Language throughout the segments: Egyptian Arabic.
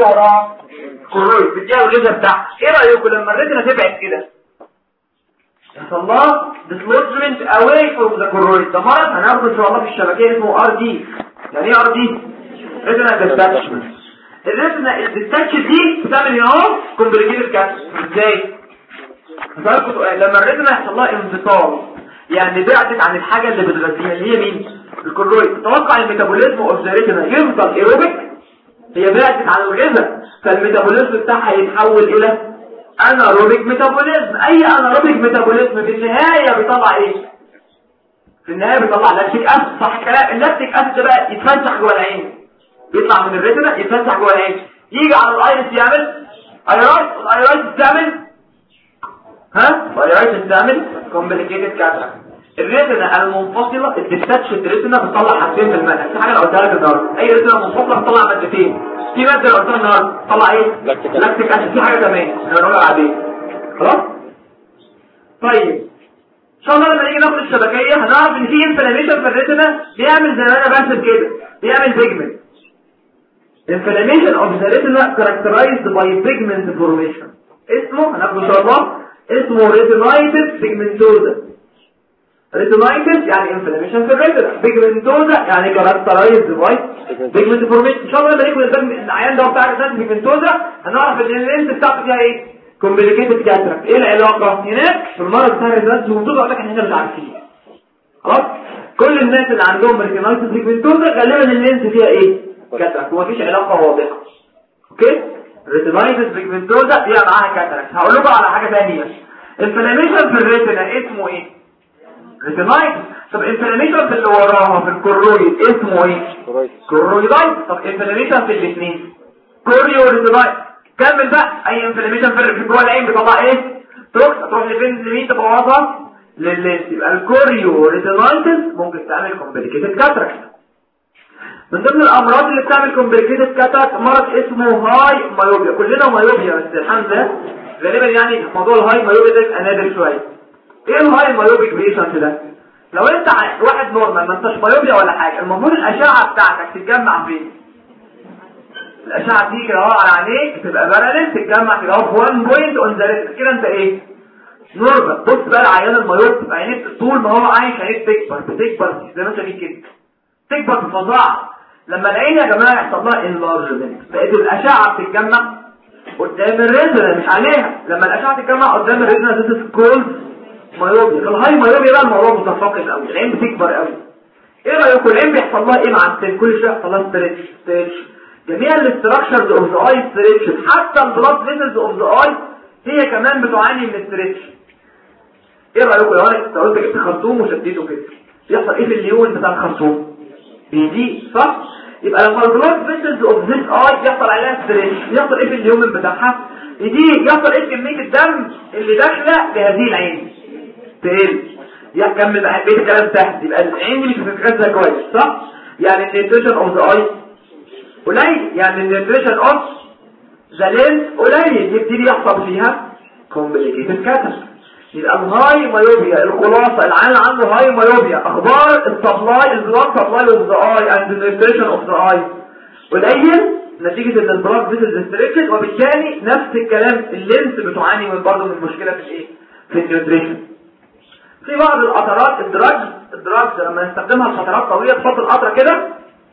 وراها كرويد بتديها الغذاء بتاعها ايه رايكم لما الريتنا تبعد كده يحصل لها ديسلوجمنت اواي فروم ذا كرويد ده مرض هناخده ان شاء الله في الشبكيه اسمه ار دي يعني ايه ار دي ريتنا ديتاتشمنت الريتنا الديتاتش دي بتعمل اهو كومبليكيتد كاتس ازاي لما الريتنا يحصل لها انفصال يعني بعدت عن الحاجه اللي بتغذيها اللي هي مين الكرويد تتوقع الميتابوليزم اوف ذا ريتنا يفضل ايروبيك هي بعدت عن الغذاء فالميتابوليزم بتاعها يتحول الى اناروبيك ميتابوليزم اي اناروبيك ميتابوليزم في النهايه بيطلع ايه في النهايه بيطلع لاكتيك اسيد صح الكلام اللاكتيك اسيد ده بقى يتفسح جوه العين يطلع من الريتنا يتفسح جوه العين يجي على الايرس يعمل ايرايت الايرايت تعمل ها الايرايت تعمل كومبليكيتد كاتراكت الريتنا المنفصله الديتاتش الريتنا بتطلع حاجتين في المنهج في حاجه انا قلتها لك النهارده اي ريتنا منفصله بتطلع مادتين في ماده اللي قلتها النهارده بتطلع ايه لاكتيك اسيد في حاجه كمان انا بقولها بعدين خلاص طيب ان شاء الله لما نيجي ناخد الشبكيه هنعرف ان في انفلاميشن في الريتنا بيعمل زي ما انا برسم كده بيعمل بيجمنت inflammation of the retina characterized by pigment formation اسمه هناخده ان شاء الله اسمه retinitis pigmentosa retinitis يعني inflammation في الريتنا pigmentosa يعني characterized by pigment formation ان شاء الله لما نيجي نقول العيان ده بتاع retinitis pigmentosa هنعرف ان اللينس بتاعته فيها ايه complicated cataract ايه العلاقه هناك في المرض بتاع retinitis pigmentosa اقول لك احنا مش عارفين خلاص كل الناس اللي عندهم retinitis pigmentosa غالبا اللينس فيها ايه كاتراكت ومفيش علاقة واضحة اوكي ريتينايتس بيجمنتوزا دي معاها كاتراكت هقول لكم على حاجة ثانيه انفلاميشن في الريتنا اسمه ايه ريتينايتس طب انفلاميشن في اللي وراها في الكرويد اسمه ايه كرويدايت طب انفلاميشن في الاثنين كوريو ريتينايتس كمل بقى اي انفلاميشن في جوه العين بيطلع ايه تروح تروح لفين لمين تبوظها لللينس يبقى الكوريو ريتينايتس ممكن تعمل كومبليكيتد كاتراكت من ضمن الامراض اللي بتعمل كومبليكيتد كاتاك مرض اسمه هاي مايوبيا كلنا مايوبيا بس الحمد لله غالبا يعني موضوع الهاي مايوبيا ده نادر شويه ايه الهاي مايوبيك بيشنت ده لو انت واحد نورمال ما انتش مايوبيا ولا حاجه المفروض الاشعه بتاعتك تتجمع فين الاشعه دي كده اهو على عينيك تبقى باراليل تتجمع كده اهو في 1 بوينت اون ذا كده انت ايه نورمال بص بقى العيان المايوب عينيك طول ما هو عايش عينيك تكبر بتكبر زي ما انت شايف كده تكبر بفظاعه لما العين يا جماعه يحصل لها انلارجمنت بقت الاشعه بتتجمع قدام الريتنا مش عليها لما الاشعه تتجمع قدام الريتنا ذات سكول مايوبيا الهاي مايوبيا بقى الموضوع متفاقم قوي العين بتكبر قوي ايه رايكم العين بيحصل لها ايه مع السن كل شويه يحصل لها ستريتش ستريتش جميع الاستراكشرز اوف ذا اي ستريتش حتى البلاد فيسلز اوف ذا اي هي كمان بتعاني من الستريتش ايه رايكم لو انا قلت جبت خرطوم وشديته كده يحصل ايه في اليون بتاع الخرطوم بيزيد صح يبقى لما البلاد فيسلز اوف ذيس اي يحصل عليها ستريتش يحصل ايه في اليومن بتاعها يزيد يحصل ايه كميه الدم اللي داخله لهذه العين تقل يكمل بقى بيت الكلام تحت يبقى العين اللي بتتغذى كويس صح يعني النيوتريشن اوف ذا اي قليل يعني النيوتريشن اوف ذا لينس قليل يبتدي يحصل فيها كومبليكيتد كاتر يبقى الهاي مايوبيا الخلاصة العين عنده هاي مايوبيا اخبار السبلاي البلاد سبلاي اوف ذا اي اند النيوتريشن اوف ذا اي قليل نتيجة ان البلاد فيسلز ستريكت وبالتالي نفس الكلام اللينس بتعاني من برضه من مشكلة في الايه في النيوتريشن في بعض القطرات الدراج الدراج لما نستخدمها لفترات طويلة تحط القطرة كده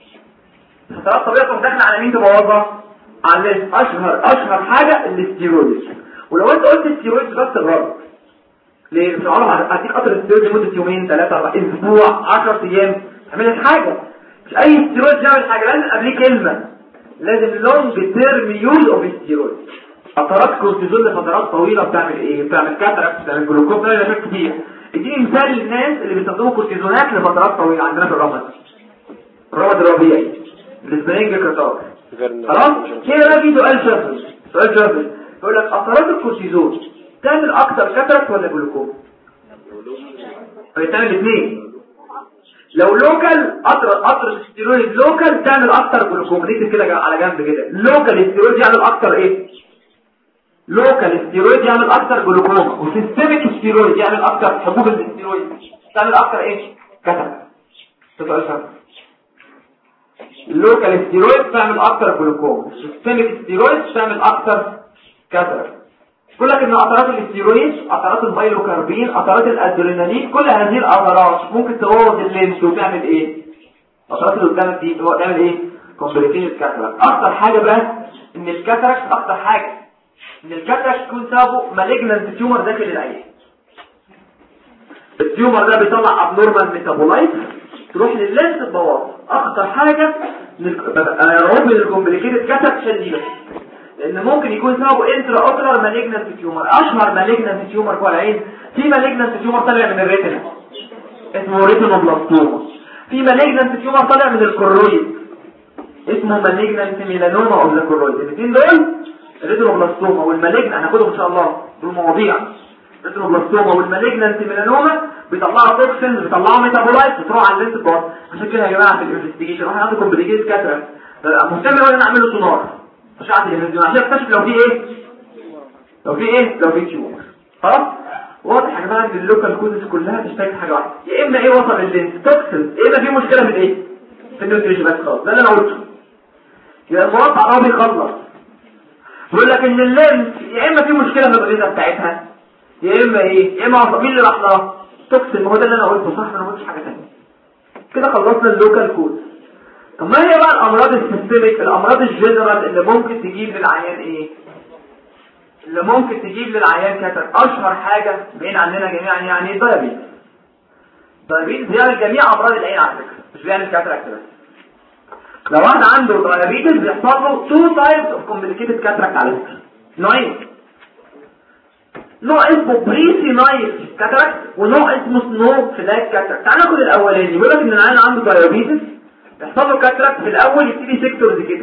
فترات طويلة تروح داخله على مين تبوظها على اللينس اشهر اشهر حاجة الاستيرويد ولو انت قلت استيرويد بس الرد ليه مش عارف هديك قطر الستيرويد لمده يومين ثلاثه اربعه اسبوع 10 ايام تعمل لك حاجه مش اي ستيرويد يعمل حاجه لازم قبليه كلمه لازم لونج تيرم يوز اوف ستيرويد قطرات كورتيزون لفترات طويله بتعمل ايه بتعمل كاتراكت بتعمل جلوكوز بتعمل حاجات كتير اديني مثال للناس اللي بيستخدموا كورتيزونات لفترات طويله عندنا في الرمد الرمد الربيعي الاسبرينج كرتار خلاص كده بقى في سؤال شافل سؤال شافل يقول لك قطرات الكورتيزون تعمل اكتر كاتراكت ولا جلوكوز بتعمل الاثنين لو لوكال قطر قطر الستيرويد لوكال تعمل اكتر جلوكوز نكتب كده على جنب كده لوكال ستيرويد يعمل اكتر ايه لوكال ستيرويد يعمل اكتر جلوكوز وسيستميك ستيرويد يعمل اكتر حبوب الستيرويد تعمل اكتر ايه كاتراكت سؤال سهل اللوكال ستيرويد تعمل اكتر جلوكوم السيستميك ستيرويد تعمل اكتر كاتراكت يقول لك ان قطرات الاستيرويد قطرات البايلوكاربين قطرات الادرينالين كل هذه القطرات ممكن تبوظ اللينس وتعمل ايه قطرات اللي قدامك دي تعمل ايه كومبليكيشن كاتراكت اكتر حاجه بقى ان الكاتراكت اكتر حاجه ان الكاتراكت يكون سببه مالجنانت تيومر داخل العين التيومر ده بيطلع ابنورمال ميتابولايت تروح لللينس تبوظ اخطر حاجه رغم من الكومبليكيتد كاتراكت دي بس لان ممكن يكون سببه انترا اوكلر مالجنانت تيومر اشهر مالجنانت تيومر جوه العين في مالجنانت تيومر طالع من الريتنا اسمه ريتينوبلاستوما في مالجنانت تيومر طالع من الكرويد اسمه مالجنانت ميلانوما اوف ذا كرويد الاثنين دول الريتينوبلاستوما والمالجنانت هناخدهم ان شاء الله دول مواضيع الريتينوبلاستوما والمالجنانت ميلانوما بيطلعوا توكسين بيطلعوا ميتابولايت بتروح على اللينس بوت عشان كده يا جماعه في الانفستيجيشن واحد عنده كومبليكيت كاترا مهتم قوي ان اعمل له سونار اشعه الهيموجلوبين عشان اكتشف لو في ايه لو في ايه لو في تيومر خلاص واضح يا جماعه ان اللوكال كوزز كلها تشتغل حاجه واحده يا اما ايه وصل اللينس توكسين يا اما في مشكله في الايه في النيوتريشن بس خلاص ده اللي انا قلته يا المربع هو بيخلص بيقول لك ان اللينس يا اما في مشكله في الغذاء بتاعتها يا اما ايه يا اما مين اللي راح لها توكسين ما هو ده اللي انا قلته صح انا ما قلتش حاجه ثانيه كده خلصنا اللوكال كود طب ما هي بقى الامراض السيستميك الامراض الجنرال اللي ممكن تجيب للعيان ايه اللي ممكن تجيب للعيان كاتر اشهر حاجة بعين عننا جميعا يعني الدايابيتس الدايابيتس بيعمل جميع امراض العين على فكره مش بيعمل كاتراكت بس لو واحد عنده دايابيتس بيحصل له تو تايبس اوف كومبليكيتد كاتراكت على فكره نوعين نوع اسمه بريسينايل كاتراكت ونوع اسمه سنو فلاك كاتراكت تعال ناخد الاولاني بيقول لك ان العيان عنده دايابيتس يحصل له كاتراكت في الاول يبتدي سيكتورز كده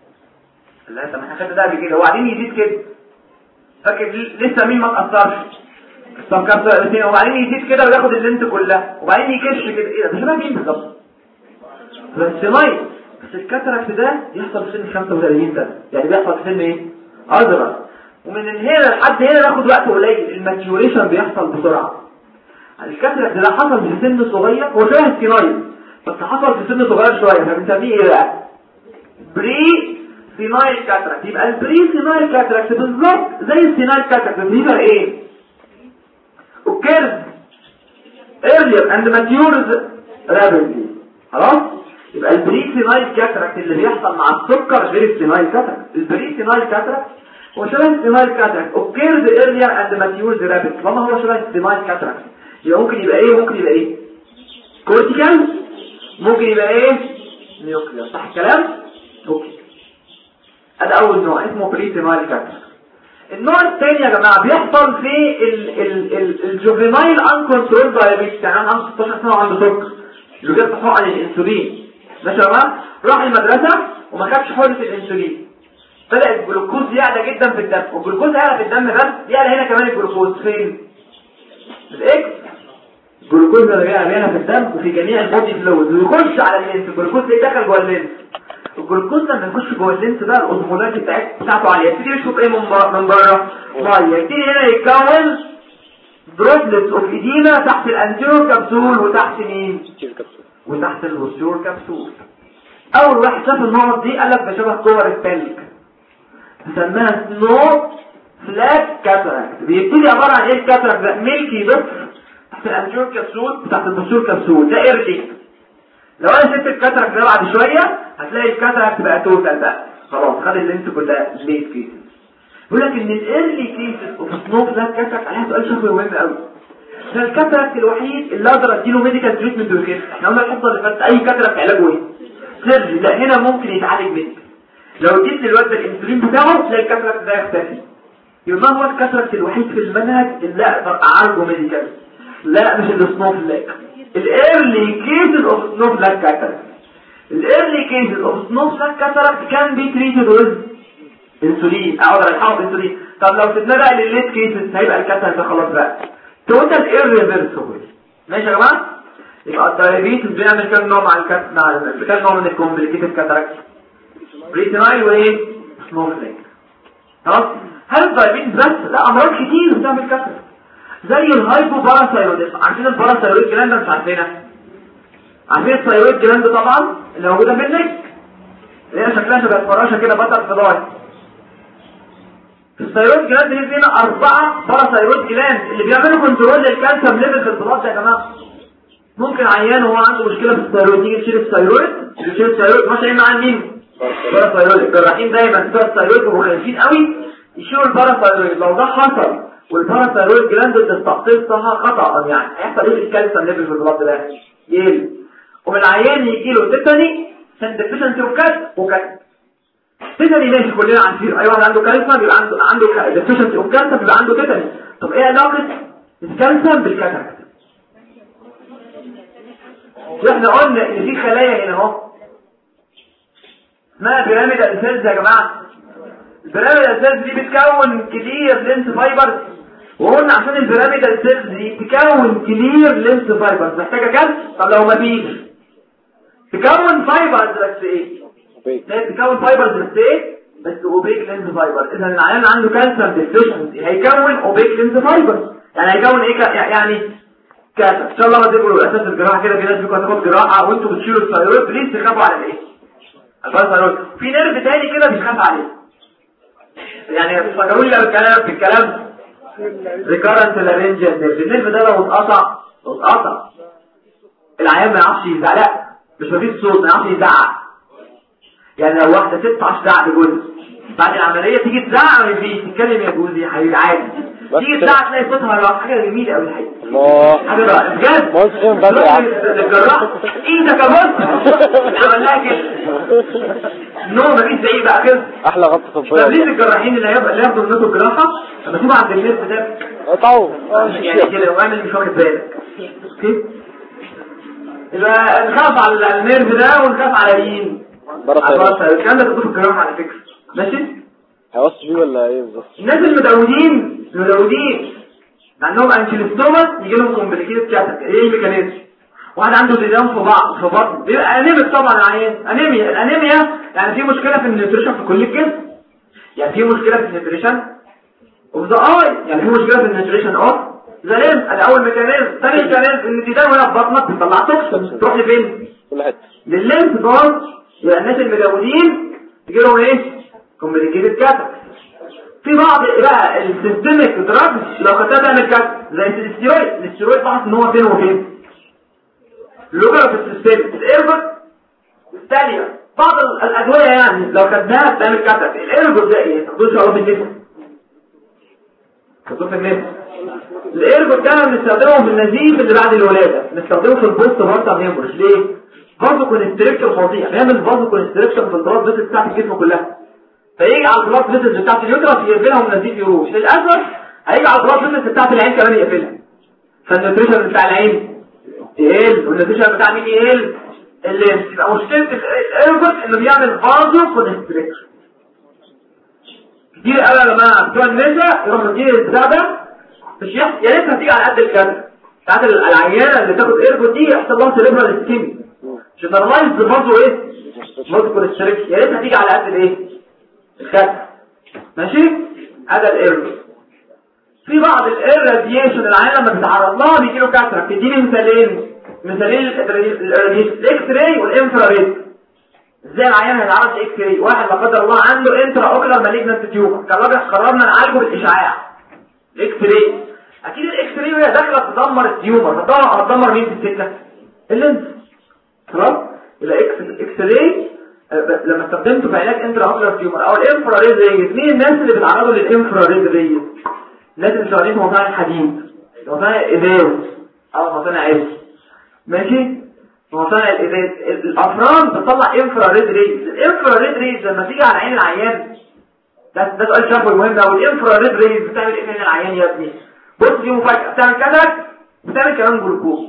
لا انت ما احنا خدنا ده قبل كده وبعدين يزيد كده فاكر لسه مين ما اتاثرش طب كام وبعدين يزيد كده وياخد اللينت كلها وبعدين يكش كده ايه ده ده شبه مين بالظبط بس ماي بس الكاتراكت ده يحصل في سن 35 سنه يعني بيحصل في سن ايه ازرق ومن هنا لحد هنا ناخد وقت قليل الماتيوريشن بيحصل بسرعه الكاتراكت ده حصل في سن صغير هو شبه السينايل بس حصل في سن صغير شويه فبنسميه ايه بقى بري سينايل كاتراكت يبقى البري سينايل كاتراكت بالظبط زي السينايل كاتراكت بس يبقى ايه occurs earlier and matures rapidly خلاص يبقى البري سينايل كاتراكت اللي بيحصل مع السكر غير السينايل كاتراكت البري سينايل كاتراكت هو شبه السينايل كاتراكت occurs earlier and matures rapidly طالما هو شبه السينايل كاتراكت يبقى ممكن يبقى ايه ممكن يبقى ايه كورتيكال ممكن يبقى ايه نيوكلير صح الكلام اوكي ده اول نوع اسمه بريتيمال كاتراكت النوع الثاني يا جماعه بيحصل في الجوفينايل انكونترول دايابيتس يعني انا عنده 16 سنه وعنده سكر اللي جاب حقن الانسولين ماشي يا جماعه راح المدرسه وما خدش حقنه الانسولين بدا الجلوكوز يعلى جدا في الدم والجلوكوز يعلى في الدم بس يعلى هنا كمان الجلوكوز فين الاكس الجلوكوز ده بيعلى هنا في الدم وفي جميع البودي فلويد ويخش على اللينس الجلوكوز ده دخل جوه اللينس الجلوكوز لما يخش جوه اللينس ده الاوزمولات بتاعته عاليه يبتدي يشرب ايه من بره من بره ميه يبتدي هنا يتكون دروبلتس اوف ايديما تحت الانتيرور كبسول وتحت مين وتحت البوستيرور كبسول اول واحد شاف النقط دي قال لك ده شبه كور التلج سماها سنو فلاك كاتراكت بيبتدي عباره عن ايه الكاتراكت ده ميلكي بس تحت الانتيرور كبسول تحت البوستيرور كبسول ده ايرلي لو انا سبت الكاتراكت ده بعد شويه هتلاقي الكاتراكت بقى توتال بقى خلاص خد اللينس كلها ليت كيسز يقول لك ان الايرلي كيسز اوف سنو فلاك كاتراكت عليها سؤال شكوي مهم قوي ده الكاتراكت الوحيد اللي اقدر اديله ميديكال تريتمنت ويخف احنا قلنا الحصه اللي فاتت اي كاتراكت علاجه ايه سيرجي لا هنا ممكن يتعالج منه لو اديت للواد ده الانسولين بتاعه تلاقي الكاتراكت ده يختفي يبقى هو الكاتراكت الوحيد في المنهج اللي اقدر اعالجه ميديكال لا مش السنو فلاك الايرلي كيسز اوف سنو فلاك كاتراكت الايرلي كيسز اوف سنو فلاك كاتراكت كان بي تريتد ويز انسولين اقعد الحقه بالانسولين طب لو سيبناه بقى للليت كيسز هيبقى الكاتراكت ده خلاص بقى توتال ايرريفرسبل ماشي يا جماعه يبقى الدايابيتس بيعمل كام نوع مع الكات مع كام نوع من الكومبليكيتد كاتراكت ريتينايل وايه سنو فلاك خلاص هل الدايابيتس بس لا امراض كتير بتعمل كاتراكت زي الهايبو باراثايرويدزم عارفين الباراثايرويد جلاند مش عارفينها عارفين الثايرويد جلاند طبعا اللي موجوده في النك اللي هي شكلها شبه الفراشه كده بطل فضاي في الثيرويد جلاند دي فينا أربعة باراثيرويد جلاند اللي بيعملوا كنترول للكالسيوم ليفل في البلاد يا جماعة ممكن عيان وهو عنده مشكلة في الثيرويد يجي يشيل الثيرويد يشيل الثيرويد ماشي معاه مين باراثيرويد الجراحين دايما بتوع الثيرويد بيبقوا خايفين قوي يشيلوا الباراثيرويد لو ده حصل والباراثيرويد جلاند تستقطبها خطأ يعني هيحصل ايه في الكالسيوم ليفل في البلاد ده يقل ومن العيان يجي له تيتاني عشان ديفيشنسي اوف كالسيوم وكالسيوم تيتاني ماشي كلنا عارفين اي واحد عنده كالسيوم بيبقى عنده عنده ديفيشنسي اوف كالسيوم بيبقى عنده تيتاني طب ايه علاقه الكالسيوم بالكاتاراكت احنا قلنا ان في خلايا هنا اهو اسمها بيراميدال سيلز يا جماعه البيراميدال سيلز دي بتكون كتير لينس فايبرز وقلنا عشان البيراميدال سيلز دي تكون كلير لينس فايبرز محتاجه كام طب لو ما فيش تكون فايبرز بس ايه لا تكون فايبرز بس ايه بس اوبيك لينس فايبر اذا العيان عنده كالسيوم ديفيشنسي هيكون اوبيك لينس فايبرز يعني هيكون ايه يعني كاسة ان شاء الله ما تقولوا اساس الجراحه كده في ناس بيكون هتاخد جراحه وانتوا بتشيلوا الثايرويد بليز تخافوا على الايه الثايرويد في نيرف تاني كده بيخاف عليه يعني فكروا لي الكلام في الكلام ريكارنت لارنجيال نيرف النيرف ده لو اتقطع لو اتقطع العيان ما يعرفش يزعق لا مش مفيش صوت ما يعرفش يزعق يعني لو واحده ست عشر زعق بجوز بعد العمليه تيجي تزعق ما فيش تتكلم يا جوزي يا حبيبي عادي تيجي تزعق تلاقي صوتها راح حاجه جميله قوي الحقيقه الله حاجه بقى بجد مصر بدري يا عم الجراح ايدك يا بص عملناها كده نوع مفيش زي بقى كده احلى غطة طب طبية ليه الجراحين اللي هيبقى اللي ياخدوا منكم الجراحه لما تيجوا عند الناس ده قطعوا يعني كده واعمل مش واخد بالك اوكي يبقى نخاف على النيرف ده ونخاف على مين على برا البصر الكلام ده بتقوله في الجراحه على فكره ماشي هيوصل بيه ولا ايه بالظبط الناس المدودين المدودين عندهم انشيلستوماس يجي لهم كومبليكيتد كاتك ايه الميكانيزم واحد عنده ديدان في بعض في بطن بيبقى انيميك طبعا العيان انيميا الانيميا يعني في مشكله في النيوتريشن في كل الجسم يعني في مشكله في النيوتريشن اوف ذا اي يعني في مشكله في النيوتريشن اوف ذا ليم ادي اول ميكانيزم ثاني ميكانيزم ان الديدان وهي في بطنك بتطلع توكسين تروح لفين كل حتة للليمف بارت يبقى الناس المدودين يجي لهم ايه كومبليكيتد كاتك في بعض بقى السيستميك دراجز لو خدتها تعمل كاتك زي الاستيرويد الاستيرويد بحث ان هو فين وفين لوجر في السيستم الايربوت الثانية بعض ال- الادوية يعني لو خدناها بتعمل كاتك الايربوت ده ايه تاخدوه ان شاء الله في النفس تاخدوه في النفس الايربوت ده بنستخدمه في النزيف اللي بعد الولاده بنستخدمه في البوست بارتم هيموريج ليه برضه كونستريكشن فظيع بيعمل برضه كونستريكشن في البلاد فيسل بتاعت الجسم كلها فيجي على البلاد فيسل بتاعت اليوترس يقفلها ونزيف يروح للاسف هيجي على البلاد فيسل بتاعت العين كمان يقفلها فالنيوتريشن بتاع العين يقل والنيوتريشن بتاع مين يقل اللي يبقى مشكله الايربوت انه بيعمل برضه كونستريكشن كتير قوي يا جماعه بتوع النساء يروحوا يدير البتاع ده مش يحصل يا ريتها تيجي على قد الكلام بتاعت العيانه اللي تاخد ايربوت دي يحصل لها سيريبرال سكيمي جنرالايز برضه ايه برضه كونستريكشن يا ريتها تيجي على قد الايه الكتف ماشي هذا الايربوت في بعض الايراديشن العيان لما بيتعرض لها بيجي له كاتراك تديني مثالين مثالين الراديشن الاكس راي والانفراريد ازاي العيان هيتعرض لاكس راي واحد لا قدر الله عنده انترا اوكلر مالجنت تيومر كان راجل قررنا نعالجه بالاشعاع الاكس راي اكيد الاكس راي وهي داخله تدمر التيومر هتدمر هتدمر مين في السكه اللينس خلاص يبقى اكس اكس راي لما استخدمته في علاج انترا اوكلر تيومر او الانفراريد ريز مين الناس اللي بيتعرضوا للانفراريد ريز الناس اللي شغالين في مصانع الحديد مصانع الازاز او مصانع عز ماشي في مصانع الازاز الافراد بتطلع انفراريد ريز الانفراريد ريز لما تيجي على عين العيان ده ده سؤال شافوي مهم قوي الانفراريد ريز بتعمل ايه في عين العيان يا ابني بص دي مفاجاه بتعمل كاتراك بتعمل كمان جلوكوز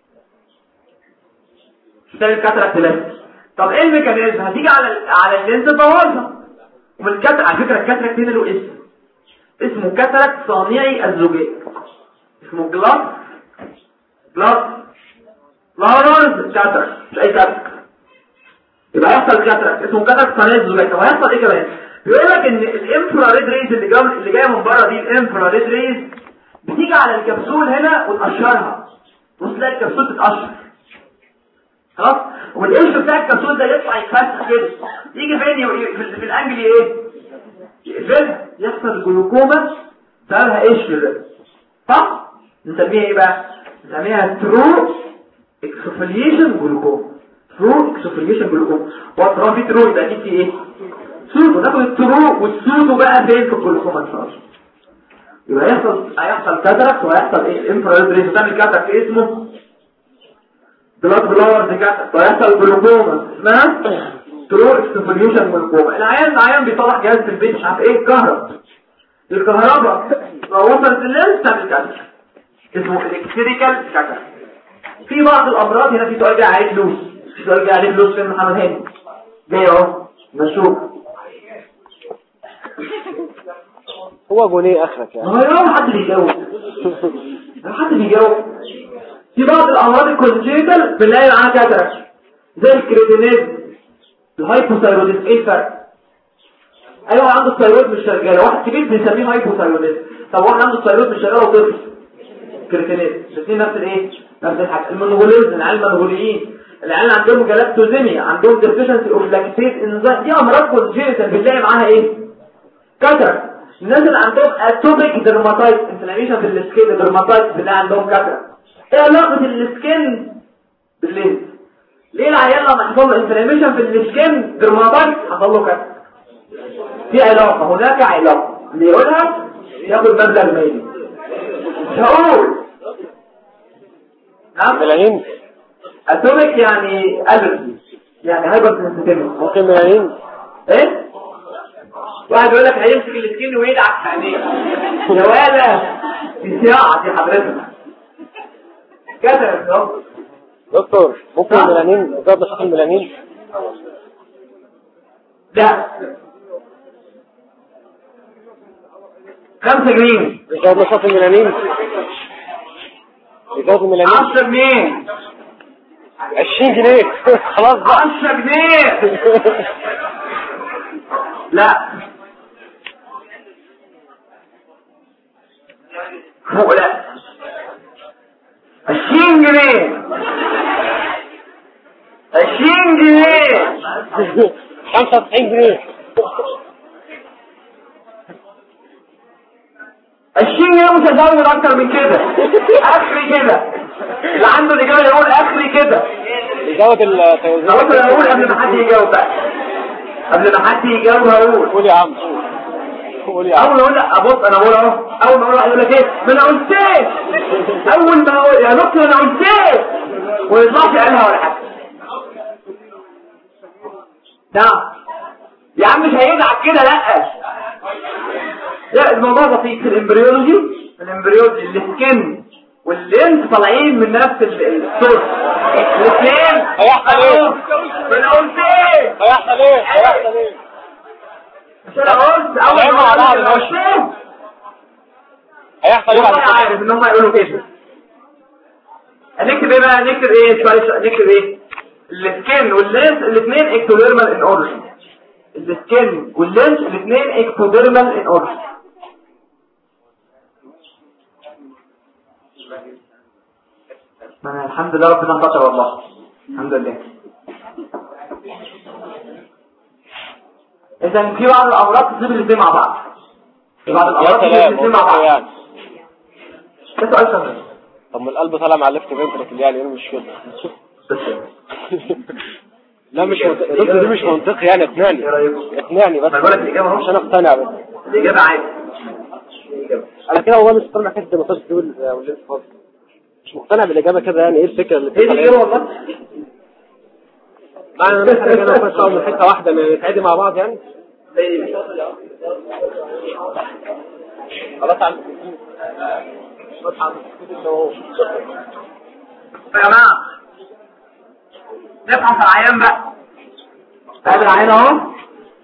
بتعمل كاتراك بلاستيك طب ايه الميكانيزم هتيجي على على اللينز تبوظها ومن الكاتراك على فكره الكاتراك هنا له اسم اسمه كاتراك صانعي الزجاج اسمه جلاس جلاس لارنز كاتراك مش اي كاتراك يبقى هيحصل كاتراك اسمه كاتراك صانعي الزجاج طب هيحصل ايه كمان بيقول لك ان الانفراريد ريز اللي جايه اللي جايه من بره دي الانفراريد ريز بتيجي على الكبسول هنا وتقشرها بص تلاقي الكبسول تتقشر خلاص والقشر بتاع الكبسول ده يطلع يتفتح كده يجي فين ي- في, في الانجل ايه يقفلها يحصل جلوكوما سببها قشر ده صح نسميها ايه بقى نسميها ترو اكسوفيليشن جلوكوما ترو اكسوفيليشن جلوكوما وطالما في ترو يبقى اكيد في ايه سودو ناخد الترو والسودو بقى فين في الجلوكوما ان شاء الله يبقى هيحصل هيحصل كاتراكت وهيحصل ايه انفراريد ريز بتعمل كاتراكت اسمه بلاد بلاور دي كاتراكت وهيحصل جلوكوما اسمها ترو اكسوفيليشن جلوكوما العيان العيان بيطلع جهاز في البيت مش عارف ايه الكهرباء الكهرباء لو وصلت اللينس تعمل كاتراكت اسمه الكتريكال كاتراكت في بعض الامراض هنا في سؤال جاي عليه فلوس في سؤال جاي عليه فلوس فين محمد هاني جاي اهو مشوف هو جونيه اخرك ما يعني هو يوم حد بيجاوب ما حد بيجاوب في بعض الامراض الكونجيتال بنلاقي معاها كاتراكت زي الكريتينيز الهايبوثايروديز ايه الفرق ايوه عنده الثايرويد مش شغاله واحد كبير بنسميه هايبوثايروديز طب واحد عنده الثايرويد مش شغاله وطفل كريتينيز الاثنين نفس الايه نفس الحاجه المنغوليز العيال المنغوليين العيال عندهم جلاكتوزيميا عندهم ديفيشنسي اوف لاكتيز انزيم دي امراض كونجيتال بنلاقي معاها ايه كاتراكت الناس اللي عندهم اتوبيك درماتايت انفلاميشن في السكين درماتايت بنلاقي عندهم كاتراكت ايه علاقه السكين بالليز ليه العيال لما حصل له انفلاميشن في السكين درماتايت حصل له كاتراكت في علاقه هناك علاقه اللي يقولها ياخد مبلغ مالي مش هقول نعم ملايين اتوميك يعني الرجي يعني هايبر سنسيتيفيتي ممكن ملايين ايه واحد يقول لك هيمسك السكين ويدعك في عينيه يا ولا دي صياعه دي حضرتك كده يا دكتور. دكتور ممكن نعم. ميلانين بسبب نشاط الميلانين لا خمسة جنيه بسبب نشاط الميلانين بسبب الميلانين عشرة جنيه 20 جنيه خلاص بقى عشرة جنيه لا هو لا عشرين جنيه عشرين جنيه 95 جنيه عشرين جنيه مش هزود اكتر من كده اخري كده اللي عنده الاجابه يقول اخري كده يزود التوازن خلاص انا هقول قبل ما حد يجاوب بقى قبل ما حد يجاوب هقول قول يا عم قول يا عم اول ما اقول لك ابص انا بقول اهو اول ما اقول واحد يقول لك ايه ما انا قلت ايه اول ما اقول يا دكتور انا قلت ايه ويطلعش قالها ولا حاجه نعم يا عم مش هيزعل كده لا لا الموضوع بسيط في الامبريولوجي في الامبريولوجي السكن واللينس طالعين من نفس ال- السورس الاثنين هيحصل ايه؟ ما انا قلت ايه هيحصل ايه هيحصل ايه مش انا قلت اول طالعين ما مع بعض اقول لك قلت ايه هيحصل ايه بعد والله كده عارف ان هم يقولوا كده هنكتب ايه بقى نكتب ايه شوية شوية نكتب ايه السكين واللينس الاثنين اكتوديرمال ان اوريجن السكين واللينس الاثنين اكتوديرمال ان اوريجن ما أنا الحمد لله ربنا انتصر والله الحمد لله اذا في بعض الامراض تصيب الاثنين مع بعض في بعض يا الامراض تصيب سلام الاثنين مع والله بعض يعني ده سؤال سهل طب ما القلب طالع مع الليفت فنتركل يعني ايه مش كده لا مش منطقي دكتور دي مش منطقي يعني اقنعني ايه رايكم اقنعني بس ما بقولك الإجابة اهو. عشان اقتنع بس الإجابة عادي انا كده والله مش مقتنع حته المساج دي وال- واللينس خالص مش مقتنع بالاجابه كده يعني ايه الفكره اللي هي دي الإجابة والله معنى انا محتاج انا اخش من حته واحده ما نتعدي مع بعض يعني زي خلاص عم يا جماعة نفهم في العيان بقى قابل العيان اهو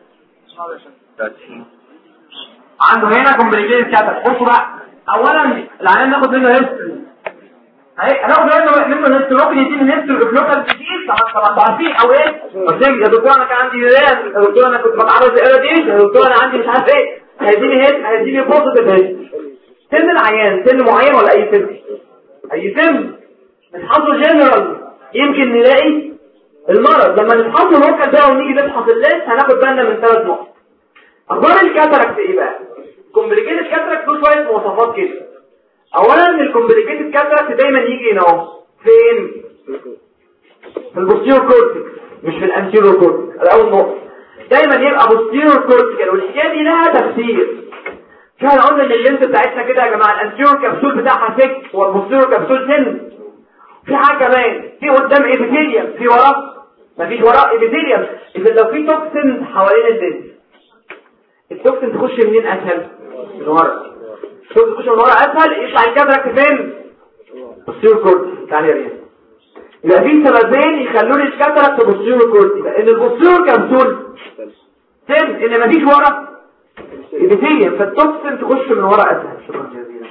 عنده هنا كومبليكيت كاتر بصوا بقى اولا العيان ناخد منه هيستوري اهي هناخد منه منه هيستوري ممكن يديني هيستوري بلوكال ديزيز طبعا طبعا انتوا عارفين او ايه قلت لك يا دكتور انا كان عندي ريال يا دكتور انا كنت بتعرض لإيرا دي يا دكتور انا عندي مش عارف ايه هيديني هيد هيديني بوزيتيف هيد سن العيان سن معين ولا اي سن اي سن من حظه جنرال يمكن نلاقي المرض لما نفحص الوكل ده ونيجي نفحص اللينس هناخد بالنا من ثلاث نقط اخبار الكاتراكت ايه بقى الكومبليكيتد كاتراكت له شويه مواصفات كده اولا الكومبليكيتد كاتراكت دايما يجي هنا اهو فين في البوستيرور كورتكس مش في الانتيرور كورتكس ده اول نقطه دايما يبقى بوستيرور كورتكس والحكايه دي لها تفسير كان قلنا ان اللينس بتاعتنا كده يا جماعه الانتيرور كبسول بتاعها ثيك والبوستيرور كبسول ثين في حاجه كمان في قدام ايبيثيليوم في وراه مفيش وراه ايبيثيليوم اذا لو في توكسين حوالين اللينس التوكسين تخش منين اسهل من ورا التوكسين تخش من ورا اسهل يطلع الكاتراكت فين بوستيرور كورتكس تعالى يا ريان يبقى في سببين يخلوني الكاتراكت بوستيرور كورتكس ان البوستيرور كبسول ثين ان مفيش ورا ايبيثيليوم فالتوكسين تخش من ورا اسهل شكرا جزيلا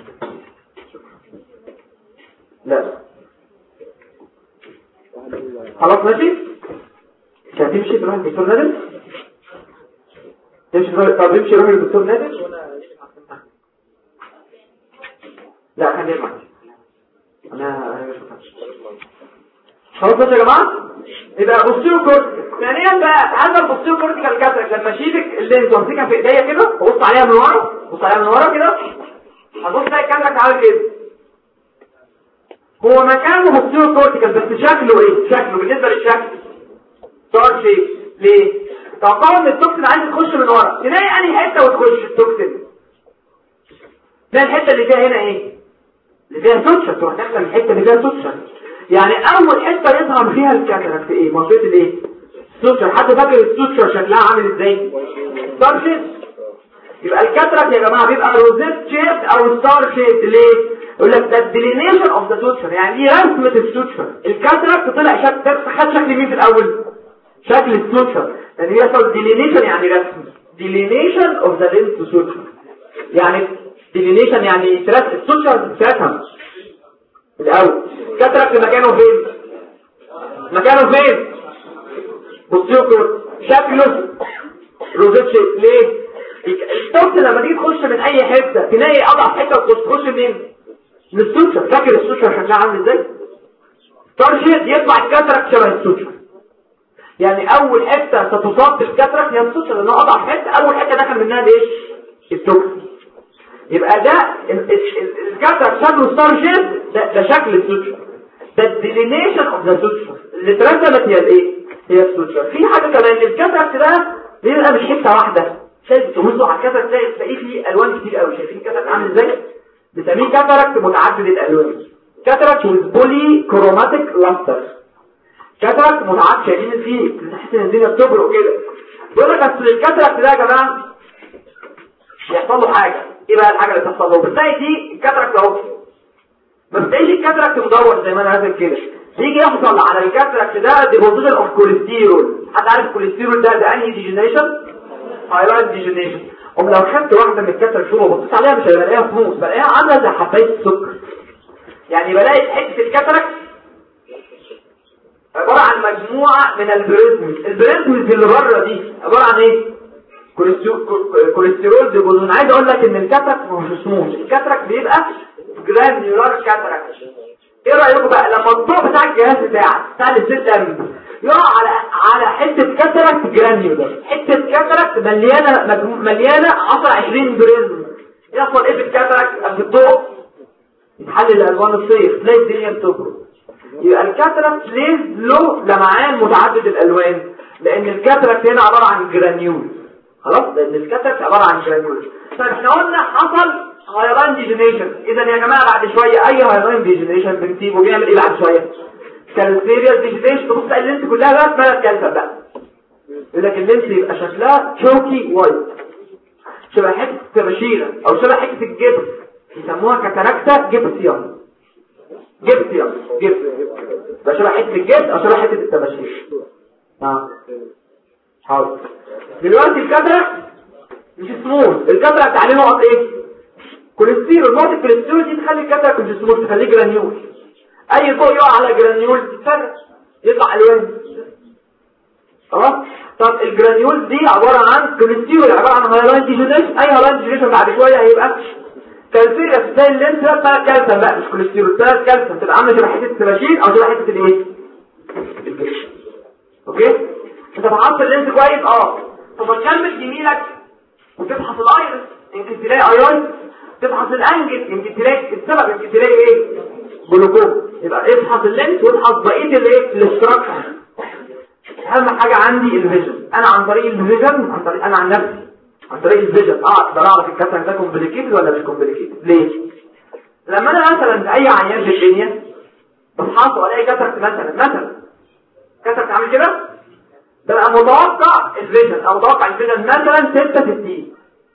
لا خلاص ماشي مش هتمشي تروح للدكتور نادر تمشي تروح طب امشي روح للدكتور نادر لا خلينا معاك انا انا مش مفهمش خلاص ماشي يا جماعه يبقى بصيروا كورتيكال ثانيا بقى هذا البصيروا كورتيكال كاتراك لما اشيلك اللينز وامسكها في ايديا كده وابص عليها من ورا بص عليها من ورا كده هتبص تلاقي الكاتراك عامل كده هو مكانه بصيروا كورتيكال بس شكله ايه شكله بالنسبه للشكل صار شيء ليه توقعوا ان التوكسين عايز تخش من ورا تلاقي انهي حته وتخش التوكسين تلاقي الحته اللي فيها هنا ايه اللي فيها سوتشر تروح داخله الحته اللي فيها سوتشر يعني اول حته يظهر فيها الكاتراكت ايه منطقه الايه السوتشر حد فاكر السوتشر شكلها عامل ازاي ستار شيب يبقى الكاتراكت يا جماعه بيبقى روزيت شيب او ستار شيب ليه يقول لك ده الديلينيشن اوف ذا سوتشر يعني ايه رسمه السوتشر الكاتراكت طلع شكل خد شكل مين في الاول شكل السوتشر يعني يحصل ديلينيشن يعني رسم ديلينيشن اوف ذا لينس سوتشر يعني ديلينيشن يعني ترس السوتشر ترسم الاول كاتراكت مكانه فين مكانه فين بصيوا شكله روزيت شيب ليه التوكس لما تيجي تخش من اي حته تلاقي اضعف حته وتخش تخش منين من السوتشر فاكر السوتشر شكلها عامل ازاي ترشيد يطلع الكاتراكت شبه السوتشر يعني اول حته ستصاب بالكاتراكت هي السوتشر لانها اضعف حته اول حته دخل منها الايه التوكس يبقى ده الكاتراكت شكله ستار شيب ده, ده شكل السوتشر ده الديلينيشن اوف ذا سوتشر اللي اترسمت هي الايه هي السوتشر في حاجه كمان الكاتراكت ده بيبقى مش حته واحده شايف تبصوا على الكاتراكت تلاقي تلاقيه فيه الوان كتير قوي شايفين الكاتراكت عامل ازاي بنسميه كاتراكت متعدد الالوان كاتراكت with polychromatic luster كاتراكت متعدد شايفين فيه تحس ان الدنيا بتبرق كده بيقول لك اصل الكاتراكت ده يا جماعه يحصل له حاجه ايه بقى الحاجه اللي بتحصل له بتلاقي دي الكاتراكت اهو ما بتلاقيش الكاتراكت مدور زي ما انا هذا كده يجي يحصل على الكاتراكت ده ديبوزيشن اوف كوليسترول حد عارف الكوليسترول ده ده انهي ديجنريشن هايلايت ديجنريشن ام لو خدت واحده من الكاتراكت شوفها وبصيت عليها مش هلاقيها فلوس بلاقيها عامله زي حبايه السكر يعني بلاقي حته الكاتراكت عباره عن مجموعه من البريزمز البريزمز اللي بره دي عباره عن ايه كوليسترول ديبوزون عايز اقول لك ان الكاتراكت مش سموث الكاتراكت بيبقى جرانيولار كاتراكت ايه رايكم بقى لما الضوء بتاع الجهاز بتاعك بتاع السيستم يقع على على حته كاتراكت جرانيولار حته كاتراكت مليانه مليانه 10 20 بريزم يحصل ايه في الكاتراكت في الضوء يتحلل الالوان الصيف تلاقي الدنيا بتبرد يبقى الكاتراكت ليه له لمعان متعدد الالوان لان الكاتراكت هنا عباره عن جرانيول خلاص لان الكاتراكت عباره عن جرانيول طيب احنا قلنا حصل هايلاين ديجنيشن اذا يا جماعه بعد شويه اي هايلاين ديجنيشن بنسيبه بيعمل ايه بعد شويه كالسيريال ديجنيشن تبص على اللينس كلها بقى اسمها الكالسر بقى يقول لك اللينس يبقى شكلها شوكي وايت شبه حته التباشيره او شبه حته الجبس يسموها كاتاراكتا جبسيان جبسيان جبس ده شبه حته الجبس او شبه حته التباشير اه حاضر دلوقتي الكاتراكت مش سموث الكاتراكت عليه نقط ايه كوليسترول نقطه الكوليسترول دي تخلي الكاتراكت مش سموث تخليه جرانيول اي ضوء يقع على جرانيول تتفرق يطلع الوان خلاص طب الجرانيول دي عباره عن كوليسترول عباره عن هايلاين ديجنريشن اي هايلاين ديجنريشن بعد شويه هيبقى كالسيريا زي اللينس ده بقى كالسيوم بقى مش كوليسترول ده كالسيوم تبقى عامله شبه حته التباشير او شبه حته الايه اوكي انت فحصت اللينس كويس اه طب تكمل زميلك وتفحص الايرس يمكن تلاقي ايرس تفحص الانجل يمكن تلاقي السبب يمكن تلاقي ايه جلوكوز يبقى افحص اللينس وافحص بقيه الايه الاستراكشر اهم حاجه عندي الفيجن انا عن طريق الفيجن عن طريق انا عن نفسي عن طريق الفيجن اه اقدر اعرف الكاتراك ده كومبليكيتد ولا مش كومبليكيتد ليه لما انا مثلا اي عيان في الدنيا بفحصه والاقي كاتراك مثلا مثلا كاتراك عامل كده ببقى متوقع الفيجن او متوقع الفيجن مثلا 66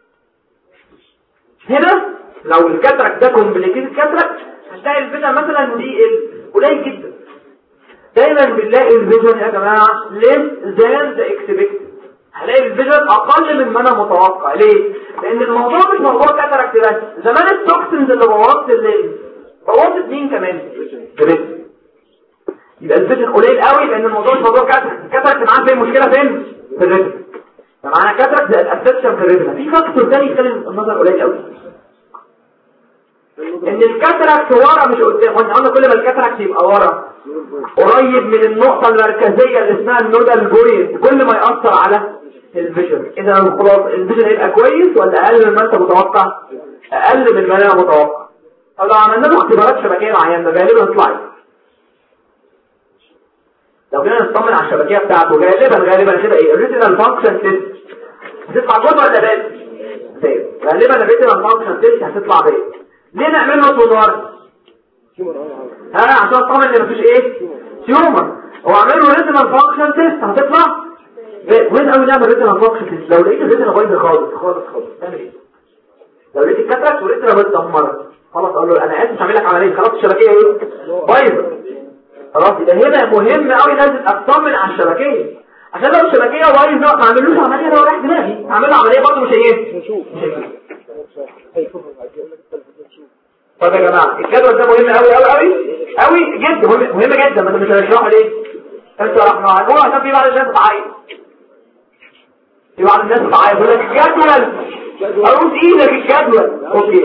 هنا لو الكاتراك ده كومبليكيتد كاتراك هتلاقي الفيجن مثلا دي قليل جدا دايما بنلاقي الفيجن يا جماعه less than the expected هلاقي الفيجن اقل من ما انا متوقع ليه لان الموضوع مش موضوع كاتراكت بس زمان التوكسنز اللي بوظت الليل بوظت مين كمان جريت يبقى الفيجن قليل قوي لان الموضوع مش موضوع كاتراكت كاتراكت معاه فين مشكله فين في الريتم فمعنى كاتراكت ده الافكشن في الريتم في فاكتور ثاني يخلي النظر قليل قوي ان الكاتراكت ورا مش قدام واحنا قلنا كل ما الكاتراكت يبقى ورا قريب من النقطة المركزية اللي اسمها النودال بوينت كل ما يأثر على الفيجن اذا خلاص الفيجن هيبقى كويس ولا اقل من ما انت متوقع اقل من ما انا متوقع طب لو عملنا له اختبارات شبكيه معينه غالبا يطلع لو جينا نطمن على الشبكيه بتاعته غالبا غالبا كده ايه الريتينال فانكشن تيست هتطلع جود ولا باد باد غالبا الريتينال فانكشن تيست هتطلع باد ليه نعمل له سونار ها عشان اطمن ان مفيش ايه تيومر هو عامل له ريتينال فانكشن تيست هتطلع وين قوي نعمل ريتنا فانكشن لو لقيت الريتنا بايظه خالص خالص خالص تعمل ايه لو لقيت الكاتراكت والريتنا متدمره خلاص اقول له انا اسف اعمل لك عمليه خلاص الشبكيه ايه بايظه خلاص يبقى هنا مهم قوي لازم اطمن على الشبكيه عشان لو الشبكيه بايظه ما اعملوش عمليه لو رايح دماغي اعمل له عمليه برضه مش ايه مش هيشوف طب يا جماعه الجدول ده مهم قوي قوي قوي قوي جدا مهم مهم جدا ما انت مش هتشرحه ليه انت رحنا هو عشان في بعض الناس بتعيط في بعض الناس بتعيط يقول لك الجدول اروس ايدك الجدول اوكي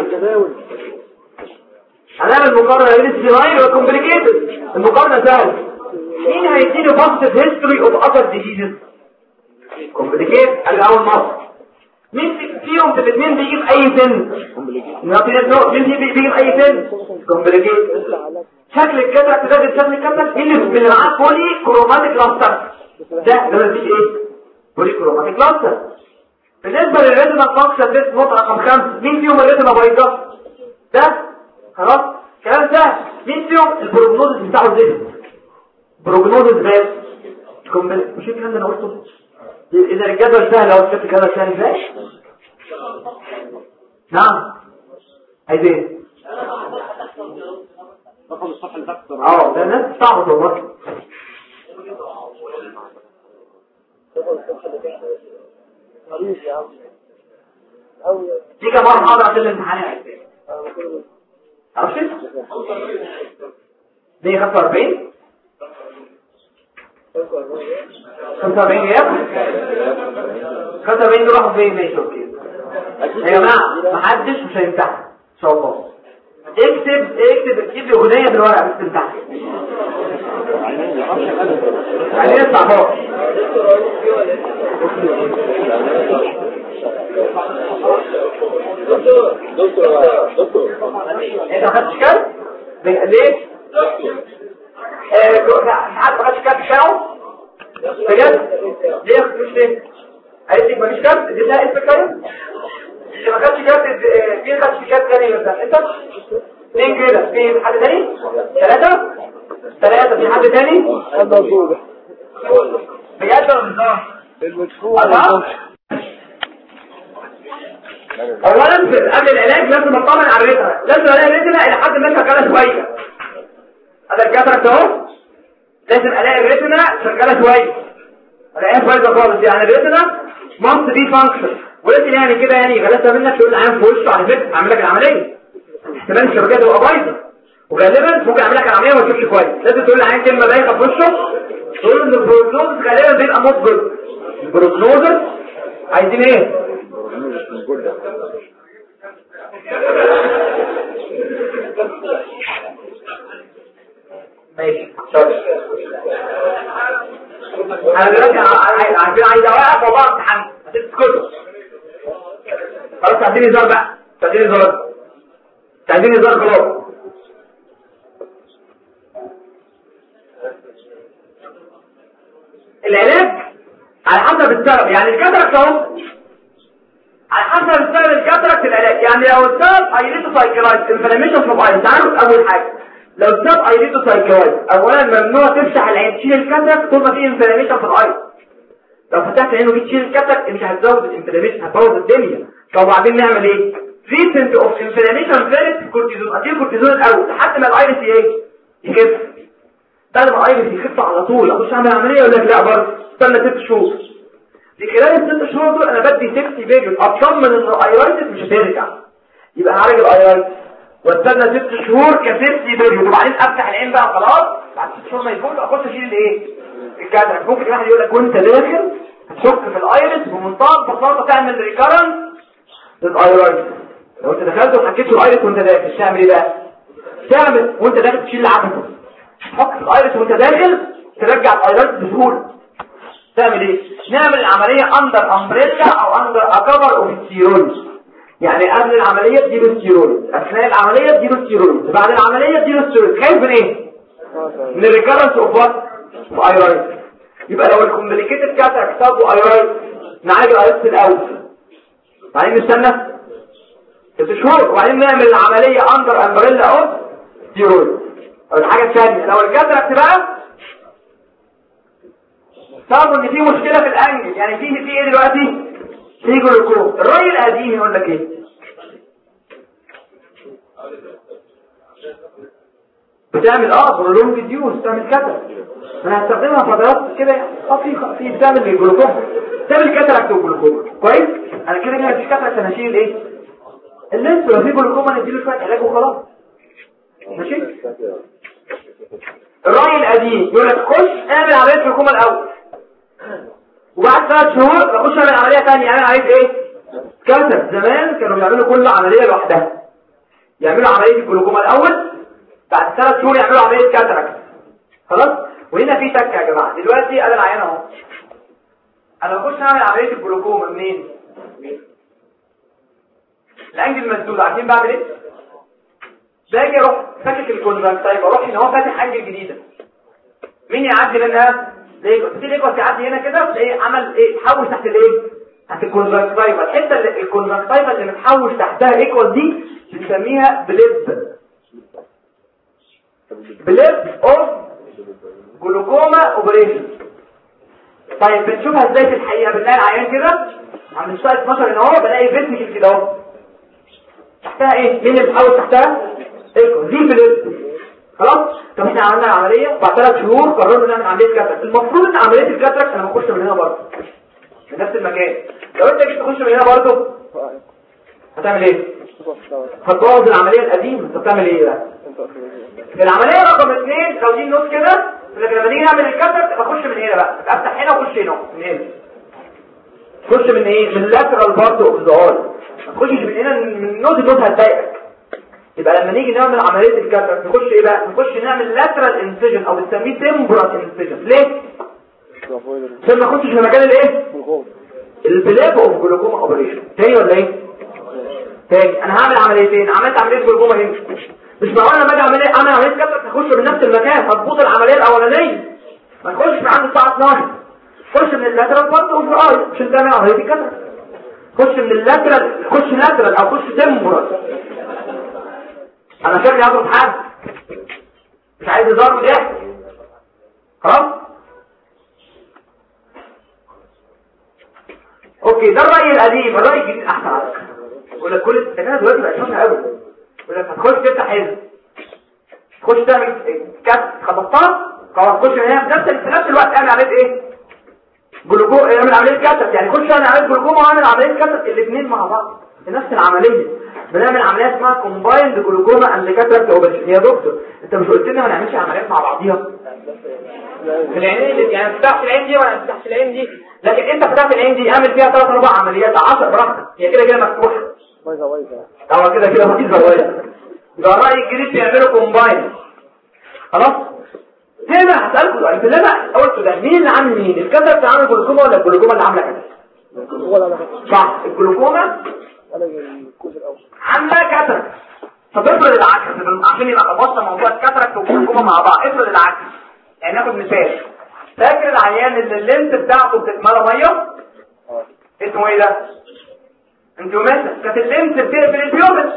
هنعمل مقارنه بين السينايل والكومبليكيتد المقارنه سهله مين هيديني بوزيتيف هيستوري اوف اذر ديزيزز كومبليكيت الاول مره مين فيهم في الاثنين بيجيب اي سن مين بيجيب اي سن كومبليكيت شكل الكاتراكت ده شكل الكاتراكت مين اللي معاه بولي كروماتيك لاستر ده ده مفيش ايه بولي كروماتيك لاستر بالنسبه للريتنا فانكشن تيست نقطه رقم 5 مين فيهم الريتنا بيضاء ده خلاص كلام ده مين فيهم البروجنوز بتاعه زي بروجنوز بس مش الكلام ده انا قلته اذا الجدول سهل لو شفت الجدول سهل ازاي نعم عايز ايه رقم الصفحه اللي تحت اه ده الناس صعبه والله دي كم مره حاضر عشان الامتحانات عرفت دي 45 45 غياب 45 راحوا فين ماشي اوكي يا جماعه محدش مش هيمتحن ان شاء الله اكتب اكتب اكتب لي اغنيه في الورقه بس تمتحن عايزين نطلع فوق دكتور دكتور دكتور انت ما خدتش كارت ليه آه، حد ما خدش كارت بتاعه بجد ليه ما خدتوش ليه قالت لك مفيش كارت دي لها اسم كارت اللي ما خدش كارت آه، في خدش كارت تاني مثلا انت اثنين كده في حد تاني ثلاثة ثلاثة في حد تاني موجودة بجد ولا بهزار المدفوع الله اولا في- قبل العلاج لازم اطمن على الريتنا لازم الاقي الريتنا الى حد ما شغاله شويه هذا الكاتراكت اهو لازم الاقي الريتنا شغاله شويه الاقيها كويسه خالص يعني الريتنا مصر دي فانكشن ولكن يعني كده يعني غلاسه منك تقول العين في وشه على فكره اعمل لك العمليه احتمال الشبكيه تبقى بايظه وغالبا ممكن اعمل لك العمليه وما تشوفش كويس لازم تقول العين كلمه بايخه في وشه تقول ان البروجنوز غالبا بيبقى مصبر البروجنوز عايزين ايه ماشي شاطر انا دلوقتي ع- عارفين عايز اوقف والله امتحان هتسكتوا خلاص تعديني هزار بقى تعديني هزار تعديني هزار خلاص العلاج على حسب السبب يعني الكاتراكت اهو على حسب السبب الكاتراكت العلاج يعني لو السبب ايريتو سايكلايت انفلاميشن في العين تعالوا اول حاجه لو السبب ايريتو سايكلايت اولا ممنوع تفتح العين تشيل الكاتراكت طول ما في انفلاميشن في العين لو فتحت العين وجيت تشيل الكاتراكت مش هتزود الانفلاميشن هتبوظ الدنيا طب وبعدين نعمل ايه تريتمنت اوف انفلاميشن فيرست كورتيزون اديله كورتيزون الاول لحد ما الايرس ايه يخف بعد ما الايرس يخف على طول اخش اعمل عمليه يقول لك لا برضه استنى ست شهور في خلال الست شهور دول انا بدي سيفتي بيريود اطمن ان الايرايتس مش هترجع يبقى هعالج الايرايتس واستنى ست شهور كسيفتي بيريود وبعدين افتح العين بقى خلاص بعد ست شهور ما يفوت اخش اشيل الايه الكادر ممكن واحد يقول لك وانت داخل تشك في الايرس بمنتهى البساطه تعمل ريكارنس للايرايتس لو انت دخلت وحكيت له الايرس وانت داخل تعمل ايه بقى تعمل وانت داخل تشيل العدسه تحط في الايرس وانت داخل ترجع الايرس بسهوله تعمل ايه نعمل العملية اندر امبريلا او اندر اكبر اوف ستيرويد يعني قبل العملية اديله ستيرويد اثناء العملية اديله ستيرويد بعد العملية اديله ستيرويد خايف من ايه من الريكارنس اوف وات ايرايت يبقى لو الكومبليكيتد كاتراكت ساب ايرايت نعالج الايرايت الاول بعدين نستنى ست شهور وبعدين نعمل العملية اندر امبريلا اوف ستيرويد الحاجة الثانية لو الكاتراكت بقى صاروا ان في مشكلة في الانجل يعني في في ايه دلوقتي في جلوكوز الرأي القديم يقول لك ايه بتعمل اه برولون فيديوز تعمل كذا انا هستخدمها فترات كده اه في في بتعمل الجلوكوز تعمل كاتراكت وجلوكوز كويس انا كده كده مفيش كاتراكت انا هشيل ايه اللينس لو في جلوكوز نديله شويه علاج وخلاص ماشي الرأي القديم يقول لك خش اعمل عملية جلوكوما الاول وبعد ثلاث شهور بخش اعمل عمليه ثانيه اعمل عمليه ايه كاتر زمان كانوا بيعملوا كل عمليه لوحدها يعملوا عمليه الجلوكوما الاول بعد ثلاث شهور يعملوا عمليه كاتراكت خلاص وهنا في تكه يا جماعه دلوقتي انا العيان اهو انا بخش اعمل عمليه الجلوكوما منين الانجل مسدود عارفين بعمل ايه باجي اروح فاتح الكونجكتيف اروح ان هو فاتح انجل جديده مين يعدي منها ليجوس في ليجوس يعدي هنا كده تلاقيه عمل ايه تحوش تحت الايه تحت الكونجكتيفا الحته اللي الكونجكتيفا اللي متحوش تحتها ايكوال دي بنسميها بليب بليب اوف جلوكوما اوبريشن طيب بنشوفها ازاي في الحقيقه بنلاقي العيان كده عند الساعه 12 ان هو بلاقي فيسيكل كده اهو تحتها ايه مين اللي بتحوش تحتها ايكوال دي بليب خلاص طب احنا عملنا العملية بعد ثلاث شهور قررنا نعمل عملية كاتراكت المفروض ان عملية الكاتراكت انا بخش من هنا برضه من نفس المكان لو انت جيت تخش من هنا برضه هتعمل ايه هتبوظ العملية القديمة انت بتعمل ايه بقى العملية رقم اثنين لو دي النص كده لكن لما نيجي نعمل الكاتراكت بخش من هنا بقى افتح هنا واخش هنا من هنا تخش من ايه من اللاترال بارت اوف ذا اول تخش من هنا من نوز النوز هتضايقك يبقى لما نيجي نعمل عملية الكاتراكت نخش ايه بقى نخش نعمل لاترال انسيجن او بنسميه تمبرال انسيجن ليه عشان ما اخشش في مكان الايه البلاب اوف جلوكوما اوبريشن تاني ولا ايه تاني انا هعمل عمليتين عملت عمليه جلوكوما هنا مش معقول لما اجي اعمل ايه اعمل عمليه كاتراكت اخش من نفس المكان هتبوظ العمليه الاولانيه ما تخشش من عند الساعه 12 خش من اللاترال بارت اوف ذا اي عشان تعمل عمليه الكاتراكت خش من اللاترال خش لاترال او خش تمبرال انا شكلي هضرب حد مش عايز هزار وضحك خلاص اوكي ده الراي القديم الراي الجديد احسن على فكره يقول لك كل السكنات دلوقتي بقت شاطره قوي يقول لك هتخش تفتح هنا تخش تعمل كات خبطتها خلاص تخش هنا في نفس في نفس الوقت اعمل عمليه ايه جلوكو اعمل عمليه كاتت يعني خش اعمل عمليه جلوكوما واعمل عمليه كاتت الاثنين مع بعض في نفس العمليه بنعمل عمليات اسمها كومبايند جلوكوما اند كاتراكت اوبريشن يا دكتور انت مش قلت لنا ما نعملش عمليات مع بعضيها في العينين اللي يعني ما تفتحش العين دي ولا ما تفتحش العين دي لكن انت فتحت العين دي اعمل فيها ثلاث اربع عمليات 10 براحتك هي كده كده مفتوحه بايظه بايظه هو كده كده مفيش زوايا يبقى الراي الجديد بيعملوا كومباين خلاص هنا هسألكم سؤال في اللي انا قلته ده مين اللي عامل مين الكاتراكت اللي عامل جلوكوما ولا الجلوكوما اللي عامله كده ولا انا صح الجلوكوما انا الجزء الاول عامله كاتراكت فبفرض العكس عشان يبقى بص موضوع الكاتراكت والجلوكوما مع بعض افرض العكس يعني ناخد مثال فاكر العيان اللي اللينس بتاعته بتتملى ميه اسمه ايه ده انتوا مثلا كانت اللينس بتقفل البيوبس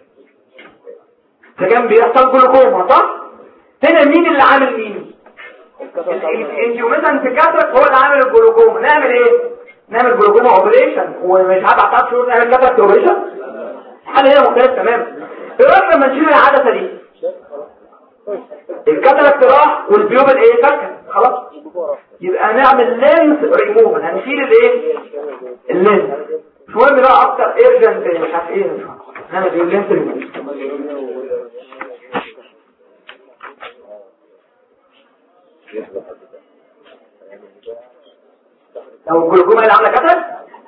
فكان بيحصل جلوكوما صح هنا مين اللي عامل مين انتوا مثلا في كاتراكت هو اللي عامل الجلوكوما نعمل ايه نعمل جلوكوما اوبريشن ومش هبع تعرف شهور نعمل كاتراكت اوبريشن الحل هنا مختلف تماما ايه رايك لما نشيل العدسه دي الكاتراكت راح والبيوبل ايه فكت خلاص يبقى نعمل لينس ريموفل هنشيل الايه اللينس مش مهم بقى اكتر ايرجنت مش عارف ايه مش عارف. نعمل ايه اللينس ريموفل لو الجلوكوما اللي عامله كاتراكت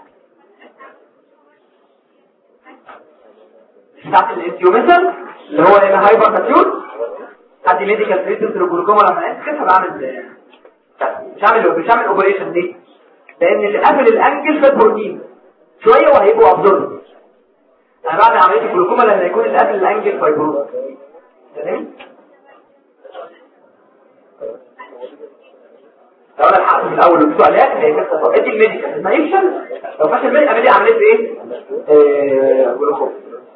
بتاعت الانتيوميتر اللي هو الهايبر كاتيون حد ميديكال تريتمنت للجلوكوما لما انت كيف بعمل مش عامل مش عامل اوبريشن ليه لان اللي قافل الانجل في البروتين شويه وهيبقوا ابزورب انا بعمل عمليه الجلوكوما لما يكون اللي قافل الانجل فايبروز تمام لو انا الحق في الاول السؤالات هي كانت ادي الميديكال ما يفشل لو فشل الميديكال اعمل لي عمليه ايه آه، جلوكوما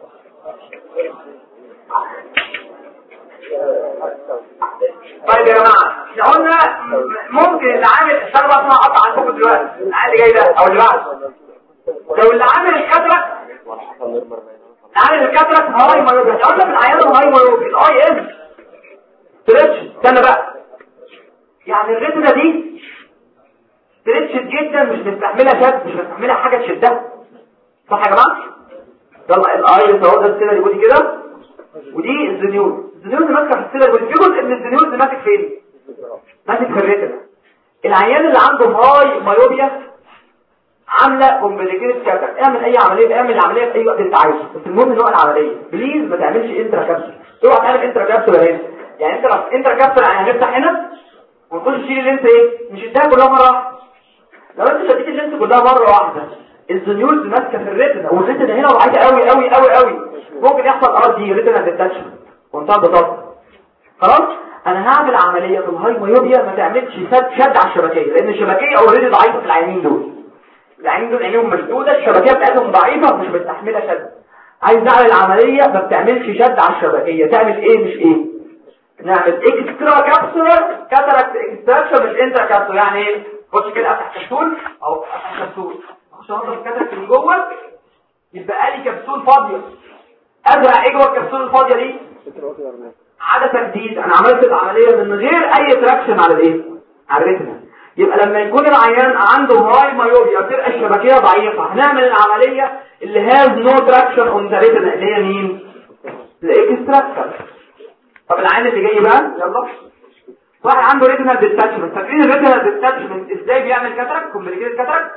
طيب يا جماعة احنا قلنا ممكن اللي عامل الشغل بقى اسمها قطع عندكم دلوقتي العقل جاي ده او اللي بعده لو اللي عامل الكاتراك عامل الكاتراك هاي مايوبي احنا قلنا في العيان هاي مايوبي الاي ام ستريتش استنى بقى يعني الريتنا دي ستريتش جدا مش مستحملها شد مش مستحملها حاجة تشدها صح يا جماعة يلا الاي اهو ده السنة اللي كده ودي الزنيول الزنيول اللي ماسكه في السيلر في جزء من الزنيول اللي ماسك فين ماسك في الريتنا العيان اللي عنده هاي مايوبيا عامله كومبليكيتد كاتر اعمل اي عمليه اعمل العمليه في اي وقت انت عايزه بس المهم نوع العمليه بليز ما تعملش انترا كابسول اوعى تعمل انترا كابسول هنا يعني انت لو انترا كابسول يعني هنفتح هنا ونخش نشيل اللينس ايه مش اديها كلها مره واحدة. لو انت شديت اللينس كلها مره واحده الزنيولز ماسكه في الريتنا والريتنا هنا وعايزه قوي قوي قوي قوي ممكن يحصل ارض دي ريتنا ديتاتشمنت وانتهى ببساطه خلاص انا هعمل عمليه في الهاي مايوبيا ما تعملش شد شد على الشبكيه لان الشبكيه اوريدي ضعيفه في العينين دول العينين دول عينيهم مشدوده الشبكيه بتاعتهم ضعيفه مش مستحمله شد عايز اعمل عمليه ما بتعملش شد على الشبكيه تعمل ايه مش ايه نعمل اكسترا كابسولر كاتاراكت اكستراكشن مش انترا كابسول يعني ايه خش كده افتح كبسول او افتح كبسول اخش انضف الكاتاراكت من جوه يبقى لي كبسول فاضيه ازرع ايه جوه الكبسول الفاضيه دي عدسه جديد انا عملت العمليه من غير اي تراكشن على الايه على الريتنا يبقى لما يكون العيان عنده هاي مايوبيا تبقى الشبكيه ضعيفه هنعمل العمليه اللي هاز نو تراكشن اون ذا ريتنا اللي هي مين الاكستراكشن طب العيان اللي جاي بقى يلا واحد عنده ريتنال ديتاتشمنت فاكرين الريتنال ديتاتشمنت ازاي بيعمل كاتراك كومبليكيتد كاتراك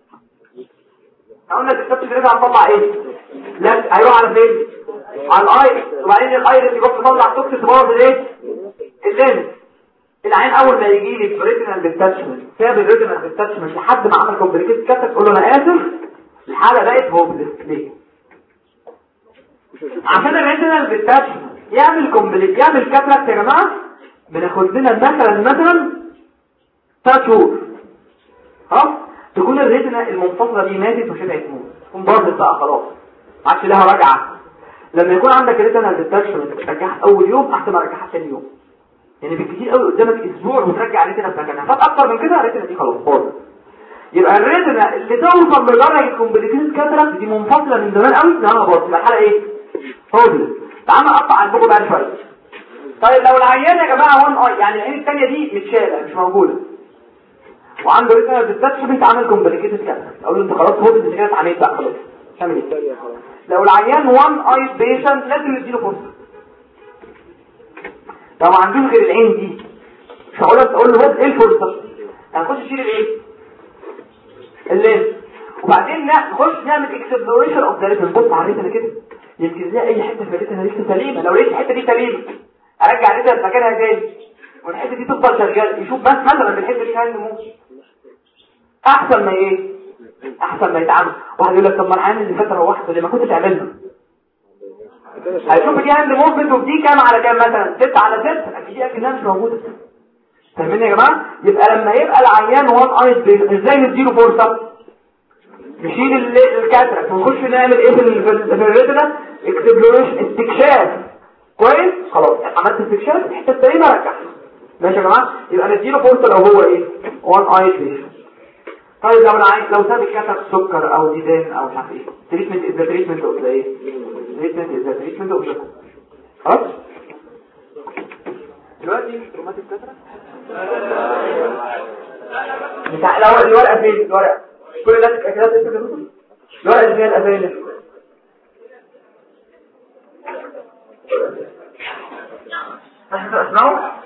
قلنا الديتاتشمنت ده هنطلع ايه لا هيروح على فين على الايرس وبعدين الايرس يبص يطلع توكس تبوظ الايه اللينس العين اول ما يجي لي بريتنال ديتاتشمنت ساب الريتنال ديتاتشمنت لحد ما عمل كومبليكيتد كاتراك تقول له انا اسف الحاله بقت هوبلس ليه عشان الريتنال ديتاتشمنت يعمل كومبليت يعمل كاتراك يا جماعه بناخد لنا مثلا مثلا 3 شهور خلاص تكون الريتنا المنفصله دي ماتت وشبعت موت تكون باظت بقى خلاص ما عادش لها رجعه لما يكون عندك ريتنا ديتكشن ترجعها اول يوم احسن ما ترجعها ثاني يوم يعني بالكثير قوي قدامك اسبوع وترجع ريتنا في مكانها فات اكتر من كده الريتنا دي خلاص باظت يبقى الريتنا اللي توصل لدرجه كومبليكيتد كاتراكت دي منفصله من زمان قوي انها باظت يبقى الحاله ايه هودي تعالى نقطع البوكو بقى شويه طيب لو العيان يا جماعه وان اي يعني العين الثانيه دي متشاله مش موجوده وعنده ريتنا ديتاتشمنت عامل كومبليكيتد كاتراكت اقول له انت خلاص هو انت كده اتعميت بقى خلاص تعمل ايه لو العيان وان اي بيشنت لازم نديله فرصه لو ما عندوش غير العين دي مش هقول لك تقول له بس ايه الفرصه هنخش نشيل الايه اللينس وبعدين نخش نعمل اكسبلوريشن اوف ذا ريتن بص على الريتن كده يمكن نلاقي اي حته في الريتن لسه سليمه لو لقيت الحته دي سليمه ارجع الريتن مكانها تاني والحته دي تفضل شغاله يشوف بس مثلا الحته دي هاند موف احسن ما ايه احسن ما يتعمل واحد يقول لك طب ما انا عامل اللي فات روحت ليه ما كنت تعملها هيشوف دي هاند موفمنت ودي كام على كام مثلا 6 على 6 اكيد دي اكنها مش موجوده فاهمين يا جماعه يبقى لما يبقى العيان وان ايد ازاي نديله فرصه نشيل ال- الكاتراك ونخش نعمل ايه في ال- في ال- في الريتنا اكسبلوريشن استكشاف كويس خلاص عملت استكشاف الحته السليمه رجع ماشي يا جماعه يبقى نديله فرصه لو هو ايه وان ايد بيشن طيب لو العين لو ساب الكاتراك سكر او ديدان او مش عارف ايه تريتمنت از تريتمنت اوف ايه تريتمنت از تريتمنت اوف خلاص دلوقتي روماتيك كاتراك بتاع الورقه الورقه فين الورقه كل الناس كده تكتب الورقه اللي فيها الاسئله اسمعوا